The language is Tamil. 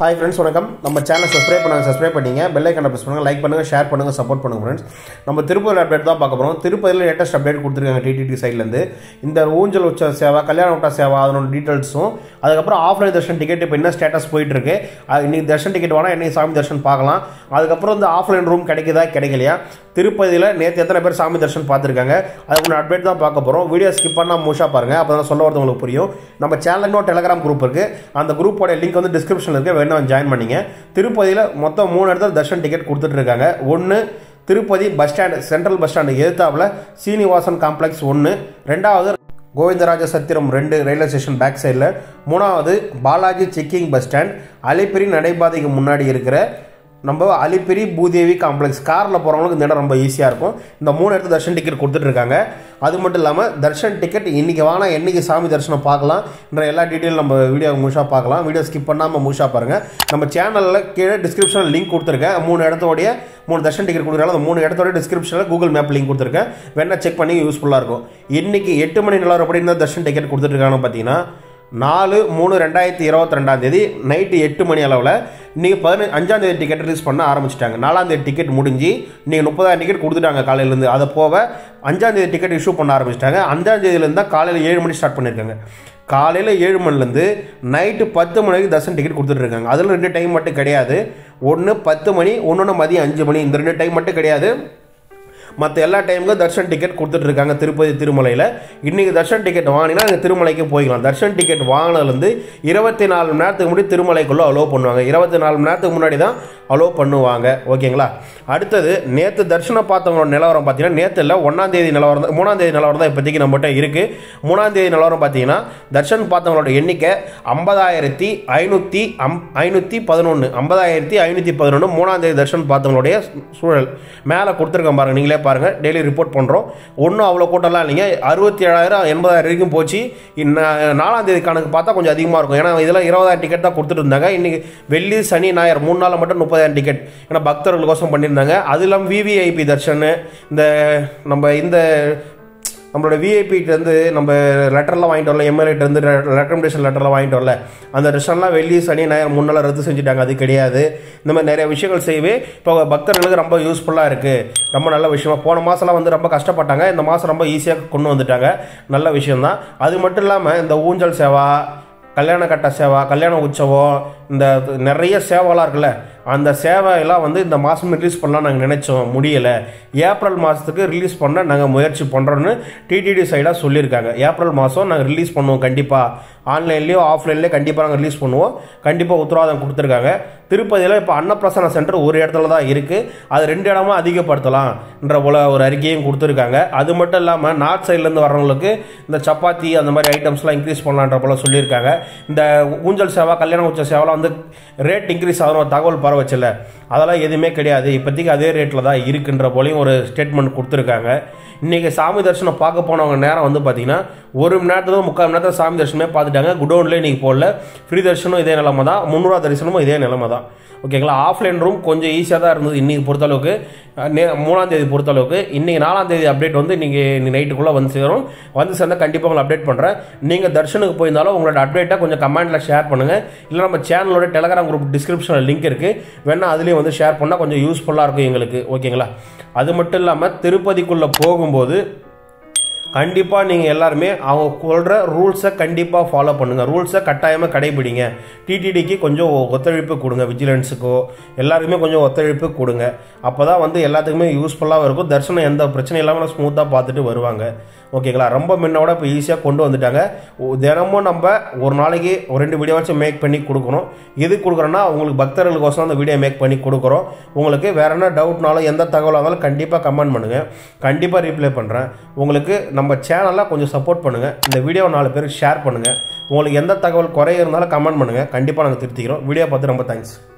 ஹாய் ஃப்ரெண்ட்ஸ் வணக்கம் நம்ம சேனல் சப்ஸ்கிரைப் பண்ணாங்க சப்ஸ்கிரைப் பண்ணிங்க பெல் ஐக்கனை ப்ரெஸ் பண்ணுங்கள் லைக் பண்ணுங்கள் ஷேர் பண்ணுங்கள் சப்போர்ட் பண்ணுங்கள் ஃப்ரெண்ட்ஸ் நம்ம திருப்பதி அப்டேட் தான் பார்க்க போகிறோம் திருப்பதியில் லேட்டஸ்ட் அப்டேட் கொடுத்துருக்காங்க டிடிடி சைட்லேருந்து இந்த ஊஞ்சல் உச்ச சேவா கல்யாண விட்டா சேவா அதனோட டீட்டெயில்ஸும் அதுக்கப்புறம் ஆஃப்லைன் தர்ஷன் டிக்கெட் இப்போ என்ன ஸ்டேட்டஸ் போயிட்டு இருக்கு அது இன்னைக்கு தர்ஷன் டிக்கெட் வேணால் இன்னைக்கு சாமி தர்ஷன் பார்க்கலாம் அதுக்கப்புறம் இந்த ஆஃப்லைன் ரூம் கிடைக்குதா கிடைக்கலையா திருப்பதியில் நேற்று எத்தனை பேர் சாமி தர்ஷன் பார்த்துருக்காங்க அதுக்கு அப்டேட் தான் பார்க்க போகிறோம் வீடியோ ஸ்கிப் பண்ணால் மூஷா பாருங்கள் அப்போ தான் சொல்ல வரது உங்களுக்கு புரியும் நம்ம சேனல் இன்னும் டெலகிராம் குரூப் இருக்குது அந்த குரூப்போட லிங்க் வந்து டிஸ்கிரிப்ஷனில் இருக்குது வேணா ஜாயின் பண்ணிங்க திருப்பதியில் மொத்தம் மூணு இடத்துல தர்ஷன் டிக்கெட் கொடுத்துட்டு இருக்காங்க ஒன்று Tirupati bus stand central bus stand எதிர்த்தாப்புல சீனிவாசன் காம்ப்ளெக்ஸ் ஒன்று ரெண்டாவது கோவிந்தராஜ சத்திரம் ரெண்டு ரயில்வே ஸ்டேஷன் பேக் சைடில் மூணாவது Balaji checking bus stand Alipiri நடைபாதைக்கு முன்னாடி இருக்கிற நம்ம அலிப்பிரி பூதேவி காம்ப்ளெக்ஸ் காரில் போகிறவங்களுக்கு இந்த இடம் ரொம்ப ஈஸியாக இருக்கும் இந்த மூணு இடத்துல தர்ஷன் டிக்கெட் கொடுத்துட்ருக்காங்க அது மட்டும் இல்லாமல் தர்ஷன் டிக்கெட் இன்றைக்கி வாங்க என்றைக்கு சாமி தரிசனம் பார்க்கலாம் என்ற எல்லா டீட்டெயில் நம்ம வீடியோ முழுசாக பார்க்கலாம் வீடியோ ஸ்கிப் பண்ணாமல் முழுசாக பாருங்கள் நம்ம சேனலில் கீழே டிஸ்கிரிப்ஷனில் லிங்க் கொடுத்துருக்கேன் மூணு இடத்தோடைய மூணு தர்ஷன் டிக்கெட் கொடுக்குறாங்க அந்த மூணு இடத்தோட டிஸ்கிரிப்ஷனில் கூகுள் மேப் லிங்க் கொடுத்துருக்கேன் வேணா செக் பண்ணி யூஸ்ஃபுல்லாக இருக்கும் இன்றைக்கி எட்டு மணி நிலவரப்படி இந்த தர்ஷன் டிக்கெட் கொடுத்துட்ருக்காங்கன்னு பார்த்தீங்கன்னா நாலு மூணு ரெண்டாயிரத்தி இருபத்தி ரெண்டாம் தேதி நைட்டு எட்டு மணி அளவில் நீங்கள் பதினஞ்சு அஞ்சாம் தேதி டிக்கெட் ரிலீஸ் பண்ண ஆரம்பிச்சிட்டாங்க நாலாம் தேதி டிக்கெட் முடிஞ்சு நீங்கள் முப்பதாயிரம் டிக்கெட் கொடுத்துட்டாங்க காலையிலேருந்து அதை போக அஞ்சாம் தேதி டிக்கெட் இஷ்யூ பண்ண ஆரம்பிச்சிட்டாங்க அஞ்சாம் தேதியிலேருந்து தான் காலையில் ஏழு மணி ஸ்டார்ட் பண்ணியிருக்காங்க காலையில் ஏழு மணிலேருந்து நைட்டு பத்து மணிக்கு தர்ஷன் டிக்கெட் கொடுத்துட்ருக்காங்க அதில் ரெண்டு டைம் மட்டும் கிடையாது ஒன்று பத்து மணி ஒன்று மதியம் அஞ்சு மணி இந்த ரெண்டு டைம் மட்டும் கிடையாது மற்ற எல்லா டைமுக்கும் தர்ஷன் டிக்கெட் கொடுத்துட்ருக்காங்க திருப்பதி திருமலையில் இன்றைக்கி தர்ஷன் டிக்கெட் வாங்கினா நீங்கள் திருமலைக்கு போய்க்கலாம் தர்ஷன் டிக்கெட் வாங்கினதுலேருந்து இருபத்தி நாலு மணி நேரத்துக்கு முன்னாடி திருமலைக்குள்ளே அலோவ் பண்ணுவாங்க இருபத்தி நாலு மணி நேரத்துக்கு முன்னாடி தான் அலோவ் பண்ணுவாங்க ஓகேங்களா அடுத்தது நேற்று தர்ஷனம் பார்த்தவங்களோட நிலவரம் பார்த்தீங்கன்னா நேற்று இல்லை ஒன்றாந்தேதி நிலவரம் தான் மூணாந்தேதி நிலவரம் தான் இப்போதைக்கு நம்மகிட்ட இருக்குது மூணாந்தேதி நிலவரம் பார்த்தீங்கன்னா தர்ஷன் பார்த்தவங்களோட எண்ணிக்கை ஐம்பதாயிரத்தி ஐநூற்றி அம் ஐநூற்றி பதினொன்று ஐம்பதாயிரத்தி ஐநூற்றி பதினொன்று மூணாந்தேதி தர்ஷன் பார்த்தவங்களுடைய சூழல் மேலே கொடுத்துருக்கேன் பாருங்கள் நீங்களே பாருங்கள் டெய்லி ரிப்போர்ட் பண்ணுறோம் ஒன்றும் அவ்வளோ கூட்டம்லாம் இல்லைங்க அறுபத்தி ஏழாயிரம் எண்பதாயிரம் வரைக்கும் போச்சு இன்னும் நாலாம் தேதி கணக்கு பார்த்தா கொஞ்சம் அதிகமாக இருக்கும் ஏன்னா இதெல்லாம் இருபதாயிரம் டிக்கெட் தான் கொடுத்துட்டு இருந்தாங்க இன்றைக்கி வெள்ளி சனி ஞாயிறு மூணு நாள் மட்டும் முப்பதாயிரம் டிக்கெட் ஏன்னா பக்தர்களுக்கோசம் பண்ணியிருந்தாங்க அது இல்லாமல் விவிஐபி தர்ஷன் இந்த நம்ம இந்த நம்மளோட விஐபிட்டேருந்து நம்ம லெட்டர்லாம் வாங்கிட்டு வரல எம்எல்ஏட்டேருந்து ரெக்கமெண்டேஷன் லெட்டர்லாம் வாங்கிட்டு வரல அந்த ரெஸ்டாரண்ட்லாம் வெள்ளி சனி ஞாயிறு முன்னாள் ரத்து செஞ்சுட்டாங்க அது கிடையாது இந்த மாதிரி நிறைய விஷயங்கள் செய்யவே இப்போ பக்தர்களுக்கு ரொம்ப யூஸ்ஃபுல்லாக இருக்குது ரொம்ப நல்ல விஷயமா போன மாதம்லாம் வந்து ரொம்ப கஷ்டப்பட்டாங்க இந்த மாதம் ரொம்ப ஈஸியாக கொண்டு வந்துட்டாங்க நல்ல விஷயம்தான் அது மட்டும் இல்லாமல் இந்த ஊஞ்சல் சேவா கல்யாண கட்ட சேவா கல்யாண உற்சவம் இந்த நிறைய சேவைலாம் இருக்குல்ல அந்த சேவையெல்லாம் வந்து இந்த மாதம் ரிலீஸ் பண்ணலாம் நாங்கள் நினச்சோம் முடியலை ஏப்ரல் மாதத்துக்கு ரிலீஸ் பண்ண நாங்கள் முயற்சி பண்ணுறோன்னு டிடிடி சைடாக சொல்லியிருக்காங்க ஏப்ரல் மாதம் நாங்கள் ரிலீஸ் பண்ணுவோம் கண்டிப்பாக ஆன்லைன்லேயோ ஆஃப்லைன்லேயோ கண்டிப்பாக நாங்கள் ரிலீஸ் பண்ணுவோம் கண்டிப்பாக உத்தரவாதம் கொடுத்துருக்காங்க திருப்பதியில் இப்போ அன்னப்பிரசன சென்டர் ஒரு இடத்துல தான் இருக்குது அது ரெண்டு இடமா அதிகப்படுத்தலாம்ன்ற போல ஒரு அறிக்கையும் கொடுத்துருக்காங்க அது மட்டும் இல்லாமல் நார்த் சைட்லேருந்து வர்றவங்களுக்கு இந்த சப்பாத்தி அந்த மாதிரி ஐட்டம்ஸ்லாம் இன்க்ரீஸ் பண்ணலான்ற போல சொல்லியிருக்காங்க இந்த ஊஞ்சல் சேவா கல்யாண உச்ச சேவலாம் வந்து ரேட் இன்க்ரீஸ் ஆகணும் ஒரு தகவல் பரவச்சில்ல அதெல்லாம் எதுவுமே கிடையாது இப்போதைக்கு அதே ரேட்டில் தான் இருக்குன்ற போலையும் ஒரு ஸ்டேட்மெண்ட் கொடுத்துருக்காங்க இன்றைக்கி சாமி தரிசனம் பார்க்க போனவங்க நேரம் வந்து பார்த்தீங்கன்னா ஒரு மணி நேரத்துல முக்கால் மணி நேரத்தில் சாமி தரிசனமே பார்த்துட்டாங்க குடோன்லேயே இன்றைக்கி போடல ஃப்ரீ தரிசனம் இதே நிலமை தான் முந்நூறுவா தரிசனமும் இதே நிலமை தான் ஓகேங்களா ஆஃப்லைன் ரூம் கொஞ்சம் ஈஸியாக தான் இருந்தது இன்றைக்கி பொறுத்தளவுக்கு நே மூணாம் தேதி பொறுத்தளவுக்கு இன்றைக்கி நாலாம் தேதி அப்டேட் வந்து இன்றைக்கி நைட்டுக்குள்ளே வந்து சேரும் வந்து சேர்ந்தால் கண்டிப்பாக உங்களை அப்டேட் பண்ணுறேன் நீங்கள் தர்ஷனுக்கு போயிருந்தாலும் உங்களோட அப்டேட்டை கொஞ்சம் கமெண்ட்டில் ஷேர் பண்ணுங்கள் இல்லை நம்ம சேனலோட டெலகிராம் குரூப் டிஸ்கிரிப்ஷனில் லிங்க் இருக்குது வேணால் அதுலேயும் வந்து ஷேர் பண்ணால் கொஞ்சம் யூஸ்ஃபுல்லாக இருக்கும் எங்களுக்கு ஓகேங்களா அது மட்டும் இல்லாமல் திருப்பதிக்குள்ளே போகும்போது கண்டிப்பாக நீங்கள் எல்லாருமே அவங்க சொல்கிற ரூல்ஸை கண்டிப்பாக ஃபாலோ பண்ணுங்கள் ரூல்ஸை கட்டாயமாக கடைபிடிங்க டிடிடிக்கு கொஞ்சம் ஒத்துழைப்பு கொடுங்க விஜிலன்ஸுக்கோ எல்லாருக்குமே கொஞ்சம் ஒத்துழைப்பு கொடுங்க அப்போ தான் வந்து எல்லாத்துக்குமே யூஸ்ஃபுல்லாகவும் இருக்கும் தரிசனம் எந்த பிரச்சனையும் இல்லாமல் ஸ்மூத்தாக பார்த்துட்டு வருவாங்க ஓகேங்களா ரொம்ப முன்னோட இப்போ ஈஸியாக கொண்டு வந்துட்டாங்க தினமும் நம்ம ஒரு நாளைக்கு ஒரு ரெண்டு வீடியோவாச்சும் மேக் பண்ணி கொடுக்கணும் எது கொடுக்குறோன்னா உங்களுக்கு பக்தர்களுக்கோசரம் அந்த வீடியோ மேக் பண்ணி கொடுக்குறோம் உங்களுக்கு வேற என்ன டவுட்னாலும் எந்த தகவலாக இருந்தாலும் கண்டிப்பாக கமெண்ட் பண்ணுங்கள் கண்டிப்பாக ரீப்ளை பண்ணுறேன் உங்களுக்கு நம்ம சேனலில் கொஞ்சம் சப்போர்ட் பண்ணுங்கள் இந்த வீடியோவை நாலு பேருக்கு ஷேர் பண்ணுங்கள் உங்களுக்கு எந்த தகவல் குறை இருந்தாலும் கமெண்ட் பண்ணுங்கள் கண்டிப்பாக நாங்கள் திருத்திக்கிறோம் வீடியோ பார்த்து ரொம்ப தேங்க்ஸ்